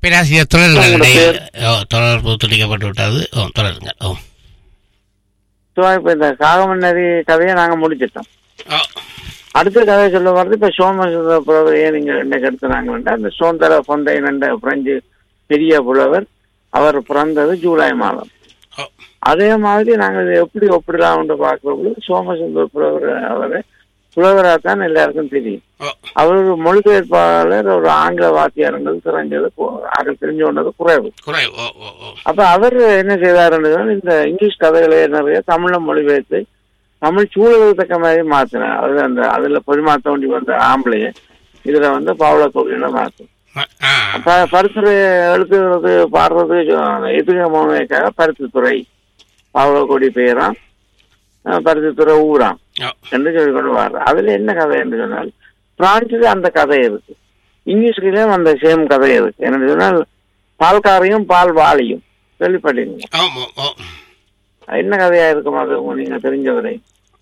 பேராசிரியர் தொடர்கள் உங்களோட பேர்? ஓ, தொடர்பு துண்டிக்கப்பட்டு விட்டது ஓ தொடருங்க ஓ ஸோ இப்போ இந்த காகமன்னரி கதையை நாங்கள் முடிச்சிட்டோம் ஓ அடுத்த கதை சொல்ல வர்றது இப்போ சோமசுந்தர புலவர் ஏன் நீங்கள் இன்னைக்கு எடுத்துனாங்கன்னா இந்த சோந்தர பொந்தையன் என்ற பிரெஞ்சு பெரிய புலவர் அவர் பிறந்தது ஜூலை மாதம் ஓ அதே மாதிரி நாங்கள் இதை எப்படி ஒப்பிடலாம்னு பார்க்குறப்போ சோமசுந்தர புலவர் அவர் புலவராக தான் எல்லாருக்கும் தெரியும் ஓ அவர் ஒரு மொழிபெயர்ப்பாளர் ஒரு ஆங்கில வாத்தியாரங்கள் தெரிஞ்சது கு- அது தெரிஞ்சு கொண்டது குறைவு குறை ஓ ஓ ஓ அப்ப அவர் என்ன செய்தாருன்னு சொன்னா, இந்த இங்கிலீஷ் கதைகளை நிறைய தமிழ்ல மொழிபெயர்த்து தமிழ் சூழலுக்கு தக்க மாதிரி மாத்தினார் அது அந்த அதுல பொதுமாத்த வேண்டி வந்த ஆம்பளைய இதுல வந்து பாவல கோவில மாற்றும் ம- ஆ அப்ப பரிசுரை எழுத்துறது பாடுறது எதுக மோனேக்காக பருத்தித்துறை பாவல கோடி பெயராம் அஹ் பருத்தித்துறை ஊராம் ஓ என்று சொல்லி கொண்டு வர்ற அதுல என்ன கதை என்று சொன்னால் பிரான்சில் அந்த கதை இருக்கு இங்கிலீஷ்லயும் அந்த சேம் கதை இருக்கு என்ன சொன்னால் பால்காரையும் பால் வாளியும் கேள்விப்பட்டீங்க ஆமாம் ஓ என்ன கதையா இருக்கும் அது உங்க நீங்க தெரிஞ்சவரை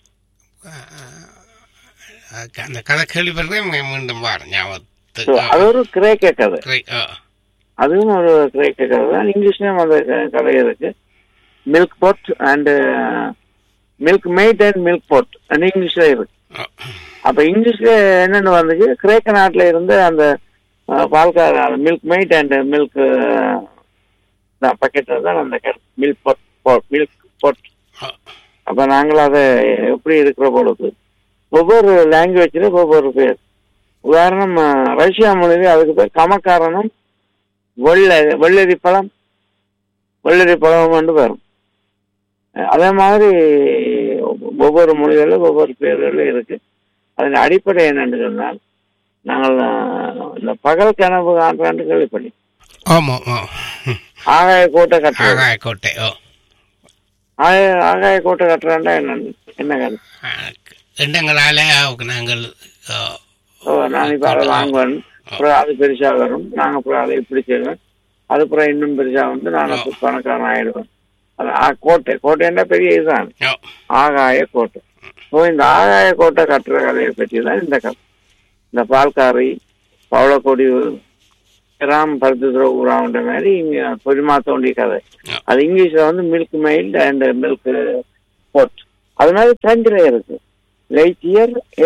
அதுக்கு அந்த கதை கேள்விப்படுறேன் மீ- மீண்டும் வார ஞாபகத்துக்கு So, அது ஒரு கிரேக்க கதை குறை- ஓ அதுவும் ஒரு கிரேக்க கதை தான் இங்கிலீஷ்லயும் அந்த க- கதை இருக்கு milk pot and milk maid and milk pot அந்த இங்கிலீஷ்ல இருக்கு ஓ அப்ப இங்கிலீஷ்ல என்னன்னு வந்துச்சு கிரேக்க நாட்டுல இருந்து அந்த அஹ், பால்கார milk maid and milk bucket தான் அந்த மில்க் பொட் மில்க் பொட் ஓ அப்ப நாங்கள் அதை எப்படி இருக்கிற பொழுது ஒவ்வொரு லாங்குவேஜ்ல ஒவ்வொரு பேர் உதாரணம் அஹ், ரஷ்யா மொழியில அதுக்கு பேர் கமக்காரனும் வெள்ளை வெள்ளரி பழம் வெள்ளரி பழம் கொண்டு வரும் அஹ், அதே மாதிரி ஒவ்வொரு மொழிகளிலும் ஒவ்வொரு பேர்களும் இருக்கு அதன் அடிப்படை என்னன்னு சொன்னால் நாங்கள் அஹ், இந்த பகல் கனவு காண்றாண்டு கேள்விப்படி ஆமாம் ஓ ம். ஆகாய கோட்டை கட்டுறது ஆகாய கோட்டை ஓ ஆகாய ஆகாய கோட்டை கட்டுறாண்டா என்ன என்ன கதை ஆ, எண்ணங்களால அவருக்கு நாங்கள் ஓ, ஓ நான் இப்போ அதை வாங்குவேன் அப்புறம் அது பெருசா வரும் நாங்க அப்புறம் அதை இப்படி செய்வேன் அது அப்புறம் இன்னும் பெருசா வந்து நான் அப்ப பணக்காரன் ஆயிடுவேன் அது ஆ- கோட்டை கோட்டைன்னா பெரிய இதுதான் ஓ ஆகாய கோட்டை ஸோ இந்த ஆகாய கோட்டை கட்டுற கதையை பற்றி தான் இந்த கதை இந்த பால்காரி பவளக்கொடி கிராம் பருத்துதுற ஊராவுன்ற மாதிரி இங்க பொதுமாத்தோண்டி கதை அது இங்கிலீஷ்ல வந்து milk maid and milk pot அது மாதிரி பிரெஞ்சில் இருக்கு லைட்டியர் ஏ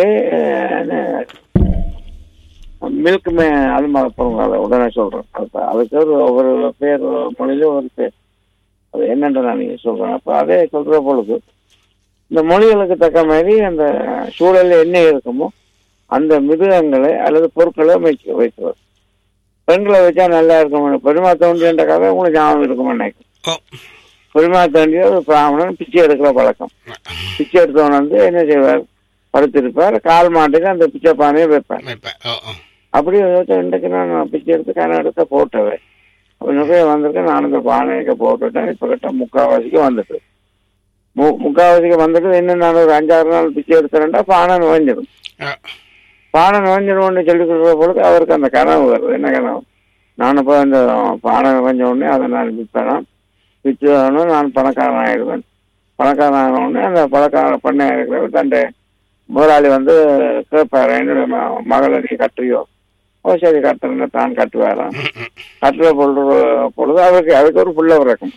மில்க் மே அது மாதிரி அப்புறம் அதை உடனே சொல்றேன் அப்ப அதுக்கு ஒரு ஒவ்வொரு பேர் மொழியில ஒரு பேர் அது என்னன்ற நான் நீங்க சொல்றேன் அப்ப அதே சொல்ற பொழுது இந்த மொழிகளுக்கு தக்க மாதிரி அந்த சூழல்ல என்ன இருக்குமோ அந்த மிருகங்களை அல்லது பொருட்களை வைக்க வைக்கிறது பெண்களை வச்சா நல்லா இருக்கும் பெருமாத்தோண்டியன்ற கதை உங்களுக்கு ஞாபகம் இருக்கும் நினைக்கிறேன் ஓ பெருமாத்தோண்டிய ஒரு பிராமணன் பிச்சை எடுக்கிற பழக்கம் பிச்சை எடுத்தவன் வந்து என்ன செய்வார் படுத்திருப்பார் கால் மாட்டுக்கு அந்த பிச்சை பானையை வைப்பார் வைப்பேன் ஓ ஓ அப்படி யோசிச்சு இன்றைக்கு நான் பிச்சை எடுத்து கணம் எடுத்த போட்டவன் அப்ப நிறைய வந்திருக்கேன் நான் இந்த பானையை போட்டுட்டேன் இப்ப கிட்ட முக்காவாசிக்கு வந்துட்டு மு முக்காவாசிக்கு வந்துட்டு இன்னும் நான் ஒரு அஞ்சாறு நாள் பிச்சை எடுத்துறேன்டா பானை நுழைஞ்சிடும் ஓ பானை நுழைஞ்சிடும்னு சொல்லி கொடுக்குற பொழுது அவருக்கு அந்த கனவு வருது என்ன கனவு நான் இப்போ இந்த பானை நுழைஞ்ச உடனே அதை நான் விற்பேன் விற்று வரணும் நான் பணக்காரன் ஆயிடுவேன் பணக்காரன் ஆன உடனே அந்த பணக்கார பண்ணை இருக்கிறவர் தன்னுடைய முதலாளி வந்து கேட்பாரு என்னுடைய ம- மகளை நீ கட்டுறியோ ஓ சரி கட்டுறேன்னு தான் கட்டுவாராம் கட்டுற பொழுது பொழுது அவருக்கு அதுக்கு ஒரு புள்ள பிறக்கும்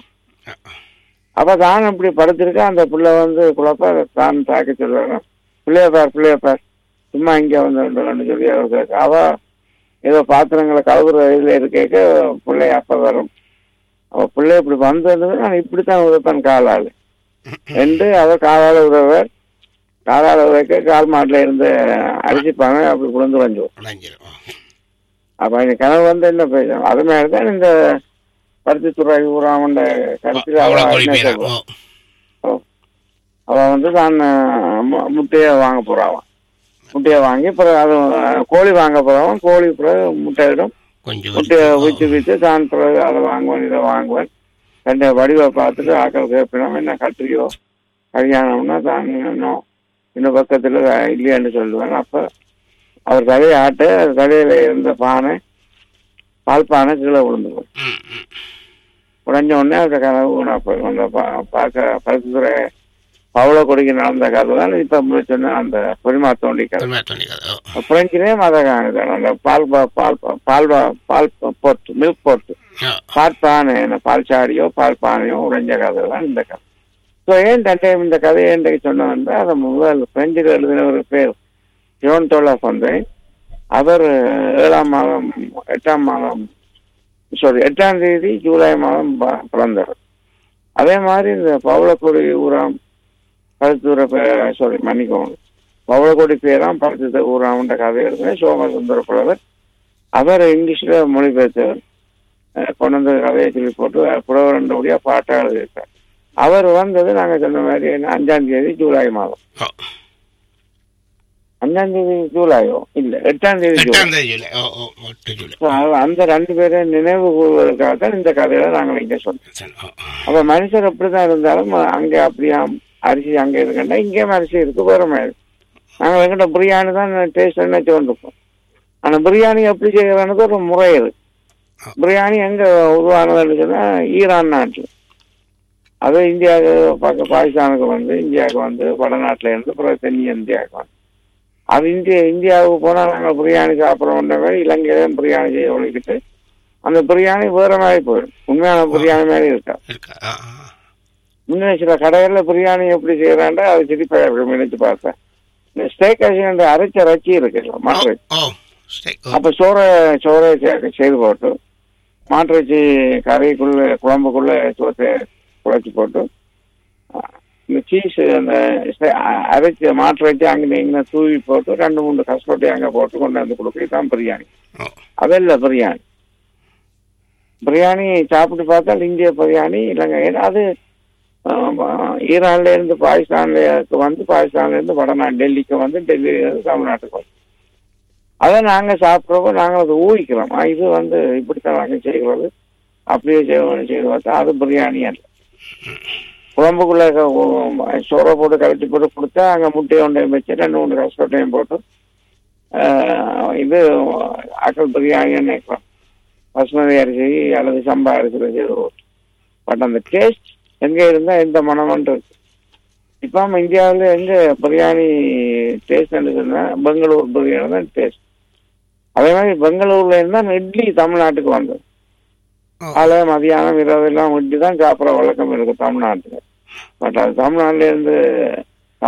அப்ப தான் இப்படி படுத்திருக்க அந்த புள்ள வந்து குழப்ப அதை தான் தாக்க சொல்லுவாங்க பிள்ளைய பார் பிள்ளைய பார் சும்மா இங்க வந்து ரெண்டு சொல்லி அவர் கேட்க அவ ஏதோ பாத்திரங்களை கழுவுற இதுல இருக்க பிள்ளை அப்ப வரும் அவ பிள்ளை இப்படி வந்தது நான் இப்படித்தான் உதப்பேன் காலால் ரெண்டு அவர் காலால உதவர் காலால உதைக்க கால் மாட்டுல இருந்து அடிச்சுப்பாங்க அப்படி குழந்து வந்துடும் உடைஞ்சிரும் ஓ. அப்ப இந்த கனவு வந்து என்ன பேசும் அது மாதிரிதான் இந்த பருத்தித்துறை ஊராமண்ட கருத்தில் அவ அவ்வளோ கோழி என்ன பேரா சொல்லுவா? ஓ அவ வந்து தான் அஹ், மு- முட்டையை வாங்க போறாவான் முட்டையை வாங்கி அப்புறம் அது அஹ், கோழி வாங்க போறவன் கோழி பிறகு முட்டையிடும் கொஞ்சம் முட்டையை விற்று விற்று தான் பிறகு அதை வாங்குவேன் இதை வாங்குவேன் ரெண்டு வடிவை பார்த்துட்டு ஆக்கள் கேட்பினோம் என்ன கட்டுறியோ கல்யாணம்னா தான் இன்னும் இன்னும் பக்கத்தில் இல்லையான்னு சொல்லுவேன் அப்போ அவர் தலையை ஆட்டு அது தலையில இருந்த பானை பால் பானை கீழே விழுந்துடும் ம் ம் உடஞ்ச உடனே அந்த கனவு நான் போய் அந்த பா- பார்க்க பருத்துத்துறை பவள கொடிக்கு நடந்த கதை தான் இப்ப சொன்ன அந்த பொலிமா தோண்டி கதை பெருமையா தோணிக்காது ஓ பிரெஞ்சிலேயும் அதை காணுது அந்த பால் பா- பால் பா- பால் பா- பால் போட்டு மில்க் போட்டு ஓ பால் பானை என்ன பால் சாடியோ பால் பானையோ உடைஞ்ச கதை தான் இந்த கதை ஸோ ஏன் தண்டை இந்த கதையை என்று சொன்னோம்னா அதை முதல் பிரெஞ்சில் எழுதின ஒரு பேர் ஜோன் தோலா வந்து அவர் ஏழாம் மாதம் எட்டாம் மாதம் சாரி எட்டாம் தேதி ஜூலை மாதம் ப- பிறந்தவர் அதே மாதிரி இந்த பவளக்கொடி ஊராம் பருத்தூர சாரி மன்னிக்கோங்க பவளக்கொடி பேராம் பருத்த ஊராம்ன்ற கதை எழுதின சோமசுந்தர புலவர் அவர் இங்கிலீஷ்ல மொழிபெயர்த்தவர் அஹ் கொண்டு வந்த கதையை சொல்லி போட்டு புலவர் ரெண்டுபடியா பாட்டா எழுதியிருக்கார் அவர் வந்தது நாங்க சொன்ன மாதிரி என்ன, அஞ்சாம் தேதி ஜூலை மாதம் ஓ அஞ்சாம் தேதி ஜூலையோ இல்ல எட்டாம் தேதி ஜூலை எட்டாம் தேதி ஜூலை ஓ ஓ எட்டு ஜூலை So, அவ- அந்த ரெண்டு பேரை நினைவு கூறுவதற்காக தான் இந்த கதையில நாங்கள் இங்க சொன்னோம் சரி ஓ அப்ப மனுஷர் எப்படிதான் இருந்தாலும் அங்க அப்படியா அரிசி அங்க இருக்குன்னா இங்கேயும் அரிசி இருக்கு வேற மாதிரி நாங்கள் எங்கிட்ட பிரியாணி தான் டேஸ்ட் நினைச்சு கொண்டிருப்போம் ஆனா பிரியாணி எப்படி செய்யறதுன்னு ஒரு முறை இருக்கு பிரியாணி எங்க உருவானதுன்னு சொன்னா ஈரான் நாட்டில் அது இந்தியாவுக்கு பக்க பாகிஸ்தானுக்கு வந்து இந்தியாவுக்கு வந்து வடநாட்டுல இருந்து அப்புறம் தென் இந்தியாவுக்கு வந்து அது இந்தியா இந்தியாவுக்கு போனா நாங்கள் பிரியாணி சாப்பிட்றோன்ற மாதிரி இலங்கையிலும் பிரியாணி செய்ய ஒழிக்கிட்டு அந்த பிரியாணி வேற மாதிரி போயிடும் உண்மையான பிரியாணி மாதிரி இருக்கா இருக்கா ஆ ஆ முன்ன சில கடைகளில் பிரியாணி எப்படி செய்யறாண்டா அது சிரிப்பா இருக்கும் நினைச்சு பார்த்தேன் இந்த ஸ்டேக் அரிசி அரைச்ச ரச்சி இருக்குல்ல ஓ மாட்டு ஓ ஸ்டேக் ஓ அப்ப சோறை சோறை சே- செய்து போட்டு மாட்டு வச்சு கறிக்குள்ள குழம்புக்குள்ள சோத்தை குழச்சி போட்டு அஹ், இந்த சீஸ் அந்த ஸ்டே- அ- அரைச்ச மாட்டு வச்சு அங்கே இங்கே தூவி போட்டு ரெண்டு மூணு கஷ்டப்பட்டு அங்கே போட்டு கொண்டு வந்து கொடுக்க தான் பிரியாணி ஓ அதல்ல பிரியாணி பிரியாணி சாப்பிட்டு பார்த்தால் இந்திய பிரியாணி இல்லைங்க ஏன்னா அது ஆமா, ஈரான்ல இருந்து பாகிஸ்தான்ல வந்து பாகிஸ்தான்ல இருந்து வடநாடு டெல்லிக்கு வந்து டெல்லியில இருந்து தமிழ்நாட்டுக்கு வந்து அதை நாங்க சாப்பிட்றப்போ நாங்கள் அதை ஊகிக்கிறோம் ஆ, இது வந்து இப்படித்தான் நாங்கள் செய்கிறது அப்படியே செய்வோம் செய்து பார்த்தா அது பிரியாணி அல்ல குழம்புக்குள்ள க- ஓ- சோறை போட்டு கழிச்சு போட்டு கொடுத்தா அங்கே முட்டையை ஒன்றையும் வச்சு ரெண்டு மூணு கஷ்டத்தையும் போட்டு ஆஹ், இது அக்கல் பிரியாணின்னு நினைக்கிறோம் பசுமதி அரிசி அல்லது சம்பா அரிசியில் செய்து பட் அந்த டேஸ்ட் எங்க இருந்தா எந்த மனமன்ட்டு இருக்கு இப்போ நம்ம இந்தியாவில் எங்க பிரியாணி டேஸ்ட் சொன்னா பெங்களூர் பிரியாணி தான் டேஸ்ட் அதே மாதிரி பெங்களூர்ல இருந்தா இட்லி தமிழ்நாட்டுக்கு வந்தது ஓ காலை மதியானம் இரவு எல்லாம் இட்லி தான் சாப்பிட்ற வழக்கம் இருக்கு தமிழ்நாட்டுல பட் அது தமிழ்நாட்டுல இருந்து